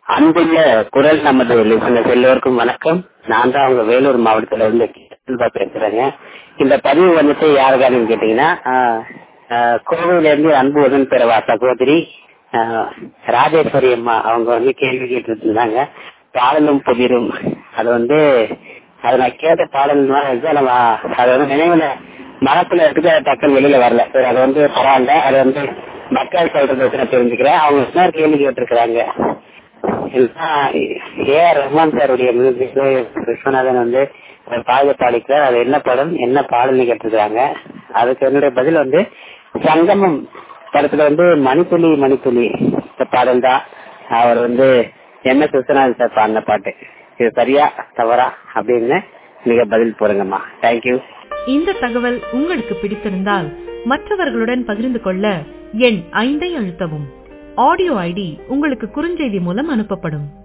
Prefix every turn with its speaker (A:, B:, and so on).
A: அன்புள்ள குரல் நமது லிசனர்ஸ் எல்லோருக்கும் வணக்கம் நான் தான் உங்க வேலூர் மாவட்டத்துல இருந்து செல்வா பேசுறேங்க இந்த பதிவு வந்துட்டு யாருக்கானு கேட்டீங்கன்னா ஆஹ், ஆஹ், கோவையில இருந்து அன்பு உதன் பெறவா சகோதரி ஆஹ், ராஜேஸ்வரி அம்மா அவங்க வந்து கேள்வி கேட்டு இருந்தாங்க பாடலும் புதிரும் அது வந்து அது நான் கேட்ட பாடல் மாதிரி இருக்கு ஆனா வா- அது வந்து நினைவுல மனசுல இருக்குது அது டக்குன்னு வெளியில வரல சரி அது வந்து பரவாயில்ல அது வந்து மக்கள் சொல்றதை வச்சு நான் தெரிஞ்சுக்கிறேன் அவங்க இன்னொரு கேள்வி கேட்டிருக்கிறாங்க ஏ ஆர் ரஹ்மான் சாருடைய மியூசிக் விஸ்வநாதன் வந்து ஒரு பாடலை பாடிக்கிறார் அது என்ன படம் என்ன பாடல்னு கேட்டிருக்காங்க அதுக்கு என்னுடைய பதில் வந்து சங்கமம் படத்துல வந்து மணித்துளி மணித்துளி இந்த பாடல் தான் அவர் வந்து என்ன விஸ்வநாதன் சார் பாடின பாட்டு இது சரியா தவறா அப்படின்னு நீங்க பதில் போடுங்கம்மா தேங்க்யூ
B: இந்த தகவல் உங்களுக்கு பிடித்திருந்தால் மற்றவர்களுடன் பகிர்ந்து கொள்ள எண் ஐந்தை அழுத்தவும் ஆடியோ ஐடி உங்களுக்கு குறுஞ்செய்தி மூலம் அனுப்பப்படும்